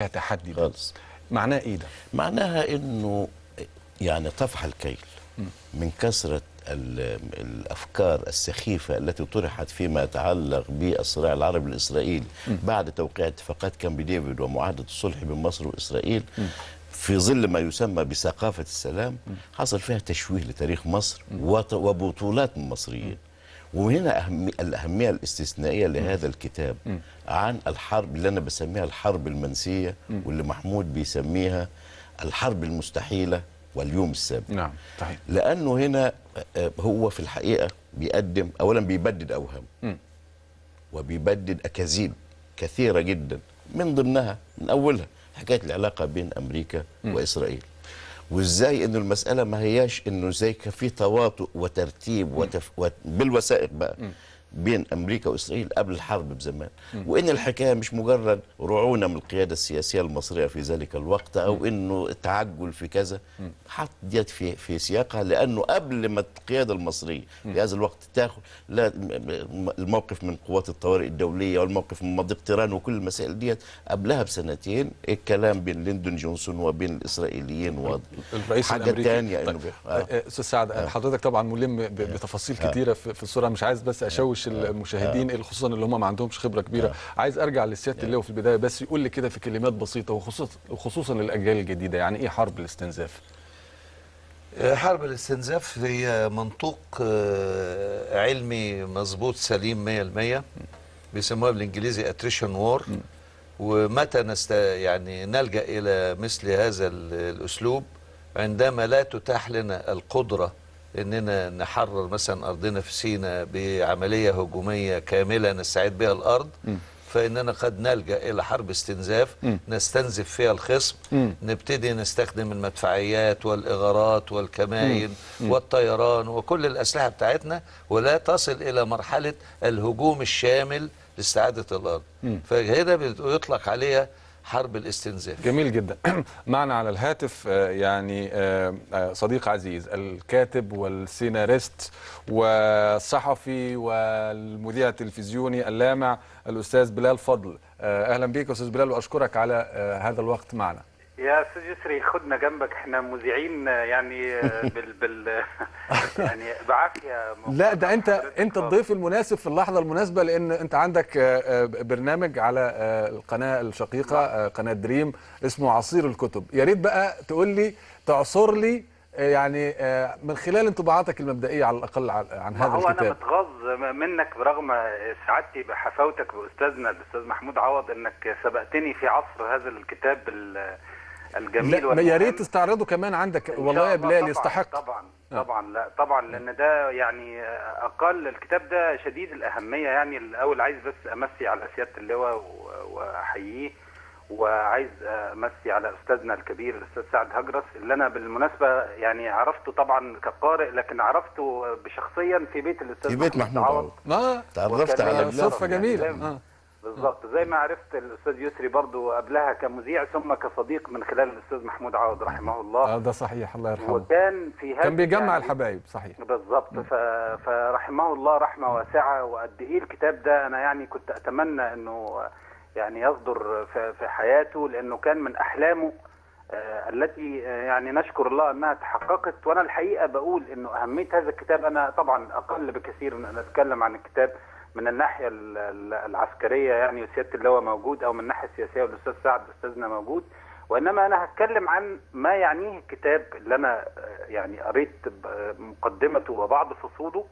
تحدي خالص معناه ايه ده؟ معناها انه يعني طفح الكيل من كثرة ال- الأفكار السخيفة التي طرحت فيما يتعلق بالصراع العربي الإسرائيلي بعد توقيع اتفاقات كامب ديفيد ومعاهدة الصلح بين مصر وإسرائيل في ظل ما يسمى بثقافة السلام حصل فيها تشويه لتاريخ مصر وط- وبطولات من المصريين وهنا أهم الأهمية الاستثنائية لهذا الكتاب عن الحرب اللي أنا بسميها الحرب المنسية واللي محمود بيسميها الحرب المستحيلة واليوم السابق نعم صحيح لانه هنا آه، هو في الحقيقه بيقدم اولا بيبدد اوهام مم. وبيبدد اكاذيب كثيره جدا من ضمنها من اولها حكايه العلاقه بين امريكا واسرائيل وازاي انه المساله ما هياش انه زي كان في تواطؤ وترتيب وتف... وت... بالوثائق بقى بين امريكا واسرائيل قبل الحرب بزمان وان الحكايه مش مجرد رعونه من القياده السياسيه المصريه في ذلك الوقت او انه تعجل في كذا حط ديت في في سياقها لانه قبل ما القياده المصريه في هذا الوقت تاخد لا م- م- الموقف من قوات الطوارئ الدوليه والموقف من مضيق تيران وكل المسائل ديت قبلها بسنتين الكلام بين ليندون جونسون وبين الاسرائيليين واضح الرئيس حاجه الامريكي ثانيه طيب. انه بي- آه، آه، استاذ سعد حضرتك طبعا ملم ب- بتفاصيل كتيره في في الصوره مش عايز بس اشوش المشاهدين خصوصا اللي هم ما عندهمش خبره كبيره عايز ارجع لسياده اللواء في البدايه بس يقول لي كده في كلمات بسيطه وخصوصا وخصوصا للاجيال الجديده يعني ايه حرب الاستنزاف حرب الاستنزاف هي منطوق آه، علمي مظبوط سليم 100% بيسموها بالانجليزي اتريشن وور ومتى نست يعني نلجا الى مثل هذا ال- الاسلوب عندما لا تتاح لنا القدره اننا نحرر مثلا ارضنا في سيناء بعمليه هجوميه كامله نستعيد بها الارض فاننا قد نلجا الى حرب استنزاف نستنزف فيها الخصم نبتدي نستخدم المدفعيات والاغارات والكمائن والطيران وكل الاسلحه بتاعتنا ولا تصل الى مرحله الهجوم الشامل لاستعاده الارض فهنا بيطلق عليها حرب الاستنزاف جميل جدا معنا على الهاتف آه، يعني آه، آه، صديق عزيز الكاتب والسيناريست والصحفي والمذيع التلفزيوني اللامع الاستاذ بلال فضل آه، اهلا بيك يا استاذ بلال واشكرك على آه، هذا الوقت معنا يا استاذ يسري خدنا جنبك احنا مذيعين يعني بال بال يعني بعافيه لا ده انت انت الضيف المناسب في اللحظه المناسبه لان انت عندك آه، آه، برنامج على آه، القناه الشقيقه آه، قناه دريم اسمه عصير الكتب يا ريت بقى تقول لي تعصر لي آه، يعني آه، من خلال انطباعاتك المبدئيه على الاقل عن عن ما هذا هو انا الكتاب متغاظ منك برغم سعادتي بحفاوتك باستاذنا الاستاذ محمود عوض انك سبقتني في عصر هذا الكتاب ال- الجميل لا ما والمهم. يا ريت تستعرضه كمان عندك إن شاء والله يا الله بلال طبعاً يستحق طبعا آه. طبعا لا طبعا لان ده يعني اقل الكتاب ده شديد الاهميه يعني الاول عايز بس امسي على سياده اللواء و- واحييه وعايز امسي على استاذنا الكبير الاستاذ سعد هجرس اللي انا بالمناسبه يعني عرفته طبعا كقارئ لكن عرفته بشخصيا في بيت الاستاذ في بيت محمود عوض اه تعرفت وكان على ليا بلال صدفه يعني جميله زي- اه بالظبط زي ما عرفت الاستاذ يسري برضو قبلها كمذيع ثم كصديق من خلال الاستاذ محمود عوض رحمه الله اه ده صحيح الله يرحمه وكان في هذا كان بيجمع يعني الحبايب صحيح بالظبط ف... فرحمه الله رحمه واسعه وقد ايه الكتاب ده انا يعني كنت اتمنى انه يعني يصدر في, في حياته لانه كان من احلامه آه، التي آه، يعني نشكر الله انها تحققت وانا الحقيقه بقول انه اهميه هذا الكتاب انا طبعا اقل بكثير من ان اتكلم عن الكتاب من الناحيه ال- ال- العسكريه يعني وسياده اللواء موجود او من الناحيه السياسيه والاستاذ سعد استاذنا موجود وانما انا هتكلم عن ما يعنيه الكتاب اللي انا آه، يعني قريت ب- مقدمته وبعض فصوله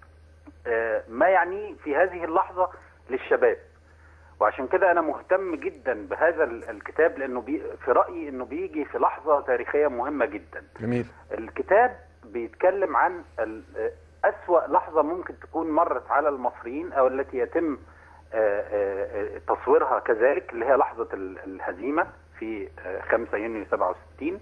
آه، ما يعنيه في هذه اللحظه للشباب وعشان كده انا مهتم جدا بهذا ال- الكتاب لانه بي في رايي انه بيجي في لحظه تاريخيه مهمه جدا جميل الكتاب بيتكلم عن ال- أسوأ لحظة ممكن تكون مرت على المصريين أو التي يتم آه، آه، آه، تصويرها كذلك اللي هي لحظة ال- الهزيمة في آه، 5 يونيو 67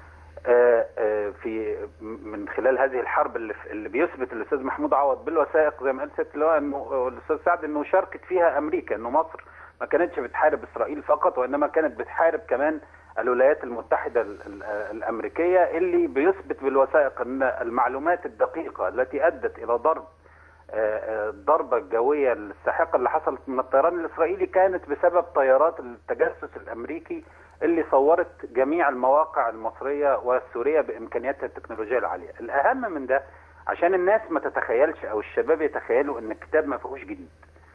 آه، آه، في من خلال هذه الحرب اللي اللي بيثبت الاستاذ محمود عوض بالوثائق زي ما قال سياده اللواء انه الاستاذ سعد انه شاركت فيها امريكا انه مصر ما كانتش بتحارب اسرائيل فقط وانما كانت بتحارب كمان الولايات المتحده ال- ال- الامريكيه اللي بيثبت بالوثائق ان المعلومات الدقيقه التي ادت الى ضرب آه، الضربة الجوية الساحقة اللي حصلت من الطيران الإسرائيلي كانت بسبب طيارات التجسس الأمريكي اللي صورت جميع المواقع المصرية والسورية بإمكانياتها التكنولوجية العالية الأهم من ده عشان الناس ما تتخيلش أو الشباب يتخيلوا أن الكتاب ما فيهوش جديد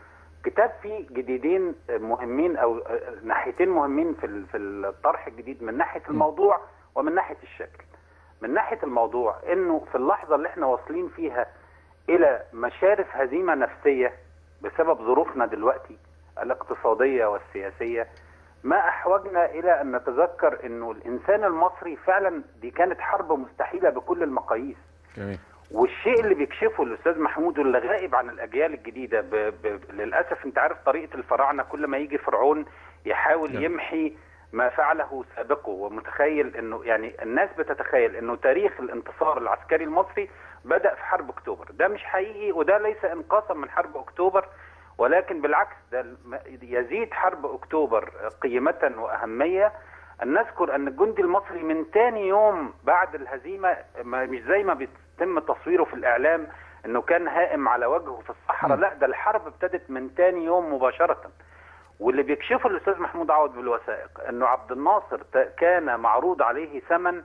كتاب فيه جديدين مهمين او ناحيتين مهمين في ال- في الطرح الجديد من ناحيه الموضوع ومن ناحيه الشكل. من ناحيه الموضوع انه في اللحظه اللي احنا واصلين فيها الى مشارف هزيمه نفسيه بسبب ظروفنا دلوقتي الاقتصاديه والسياسيه ما احوجنا الى ان نتذكر انه الانسان المصري فعلا دي كانت حرب مستحيله بكل المقاييس. جميل والشيء اللي بيكشفه الاستاذ محمود واللي غائب عن الاجيال الجديده ب... ب... للاسف انت عارف طريقه الفراعنه كل ما يجي فرعون يحاول نعم. يمحي ما فعله سابقه ومتخيل انه يعني الناس بتتخيل انه تاريخ الانتصار العسكري المصري بدا في حرب اكتوبر ده مش حقيقي وده ليس انقاصا من حرب اكتوبر ولكن بالعكس ده الم- يزيد حرب اكتوبر قيمه واهميه أن نذكر أن الجندي المصري من تاني يوم بعد الهزيمة ما مش زي ما بيتم تصويره في الإعلام أنه كان هائم على وجهه في الصحراء لا ده الحرب ابتدت من تاني يوم مباشرة واللي بيكشفه الأستاذ محمود عوض بالوثائق أنه عبد الناصر ت- كان معروض عليه ثمن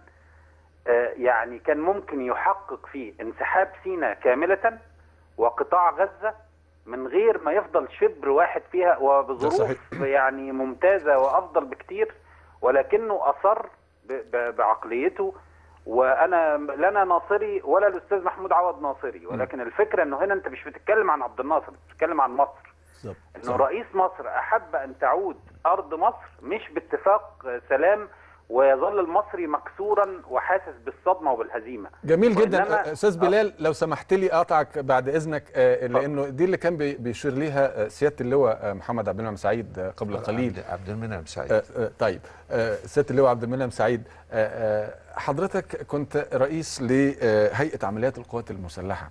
آه، يعني كان ممكن يحقق فيه انسحاب سيناء كاملة وقطاع غزة من غير ما يفضل شبر واحد فيها صحيح. وبظروف يعني ممتازة وأفضل بكتير ولكنه أصر ب- ب- بعقليته وأنا لا ناصري ولا الأستاذ محمود عوض ناصري ولكن الفكرة أنه هنا أنت مش بتتكلم عن عبد الناصر بتتكلم عن مصر بالظبط انه رئيس مصر احب ان تعود ارض مصر مش باتفاق سلام ويظل المصري مكسورا وحاسس بالصدمه وبالهزيمه جميل جدا وإنما- استاذ بلال لو سمحت لي اقطعك بعد اذنك آه، لانه دي اللي كان بي- بيشير ليها آه، سياده اللواء آه، محمد عبد المنعم سعيد آه، قبل قليل عبد- عبد المنعم سعيد آه، آه، طيب آه، سياده اللواء عبد المنعم سعيد آه، آه، حضرتك كنت رئيس لهيئه عمليات القوات المسلحه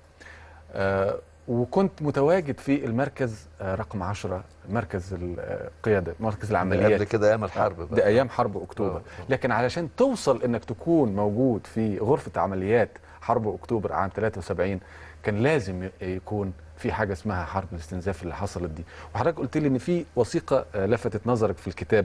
آه، وكنت متواجد في المركز آه، رقم 10 مركز القياده مركز العمليات قبل كده ايام الحرب ده بقى ايام حرب اكتوبر آه. لكن علشان توصل انك تكون موجود في غرفه عمليات حرب اكتوبر عام 73 كان لازم ي- يكون في حاجه اسمها حرب الاستنزاف اللي حصلت دي وحضرتك قلت لي ان في وثيقه آه، لفتت نظرك في الكتاب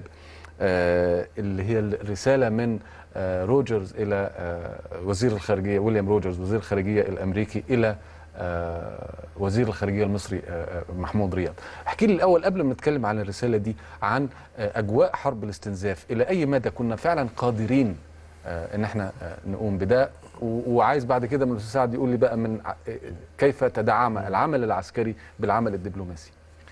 آه، اللي هي الرساله من آه، روجرز الى آه، وزير الخارجيه ويليام روجرز وزير الخارجيه الامريكي الى آه، وزير الخارجيه المصري آه، آه، محمود رياض احكي لي الاول قبل ما نتكلم عن الرساله دي عن آه، اجواء حرب الاستنزاف الى اي مدى كنا فعلا قادرين آه، ان احنا آه، نقوم بده و- وعايز بعد كده من الاستاذ سعد يقول لي بقى من ع- آه، كيف تدعم العمل العسكري بالعمل الدبلوماسي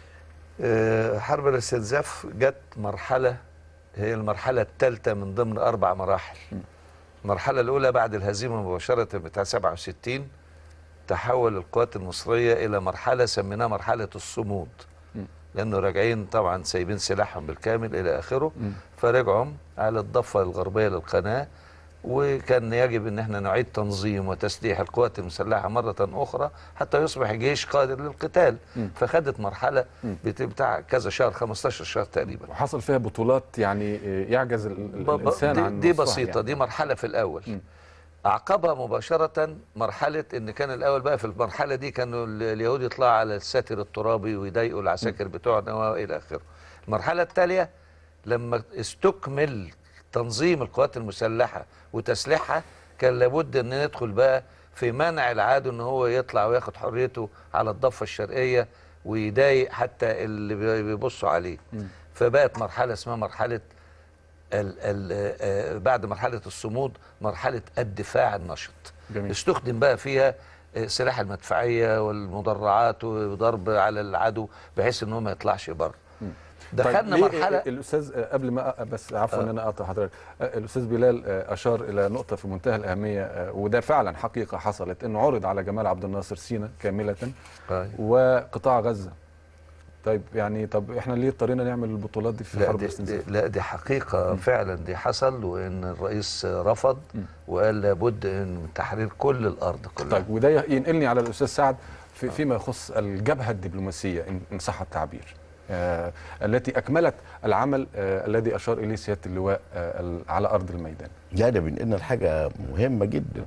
آه، حرب الاستنزاف جت مرحلة هي المرحلة الثالثة من ضمن أربع مراحل المرحلة الأولى بعد الهزيمة مباشرة بتاع 67 تحول القوات المصرية إلى مرحلة سميناها مرحلة الصمود لأنه راجعين طبعا سايبين سلاحهم بالكامل إلى آخره فرجعوا على الضفة الغربية للقناة وكان يجب ان احنا نعيد تنظيم وتسليح القوات المسلحه مره اخرى حتى يصبح جيش قادر للقتال فخدت مرحله بت- بتاع كذا شهر 15 شهر تقريبا وحصل فيها بطولات يعني آه، يعجز ال- ال- ب- ب- الانسان دي, عن دي وصفها بسيطه يعني. دي مرحله في الاول اعقبها مباشره مرحله ان كان الاول بقى في المرحله دي كانوا ال- اليهود يطلعوا على الساتر الترابي ويضايقوا العساكر بتوعنا والى اخره المرحله التاليه لما استكمل تنظيم القوات المسلحه وتسليحها كان لابد ان ندخل بقى في منع العدو ان هو يطلع وياخد حريته على الضفه الشرقيه ويضايق حتى اللي بي- بيبصوا عليه فبقت مرحله اسمها مرحله ال ال آه، بعد مرحلة الصمود مرحلة الدفاع النشط جميل. استخدم بقى فيها آه، سلاح المدفعية والمدرعات وضرب على العدو بحيث انه ما يطلعش بره دخلنا طيب ليه مرحلة الاستاذ آه، قبل ما أ- بس عفوا ان انا اقطع حضرتك آه، الاستاذ بلال آه، اشار الى نقطه في منتهى الاهميه آه، وده فعلا حقيقه حصلت انه عرض على جمال عبد الناصر سينا كامله أيوة. وقطاع غزه طيب يعني طب احنا ليه اضطرينا نعمل البطولات دي في لا حرب دي, دي, الاستنزاف لا دي حقيقة فعلا دي حصل وان الرئيس رفض وقال لابد من تحرير كل الارض كلها طيب وده ينقلني على الاستاذ سعد في فيما يخص الجبهه الدبلوماسيه ان إن صح التعبير آه التي اكملت العمل آه الذي اشار اليه سياده اللواء آه ال- على ارض الميدان لا ده بينقلنا لحاجة مهمة جدا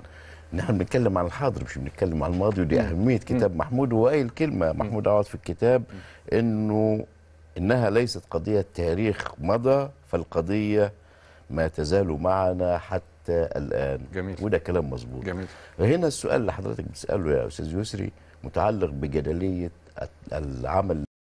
نحن بنتكلم عن الحاضر مش بنتكلم عن الماضي ودي اهميه كتاب محمود هو قايل كلمه محمود عوض في الكتاب انه انها ليست قضيه تاريخ مضى فالقضيه ما تزال معنا حتى الان جميل. وده كلام مظبوط جميل هنا السؤال اللي حضرتك بتساله يا استاذ يسري متعلق بجدليه العمل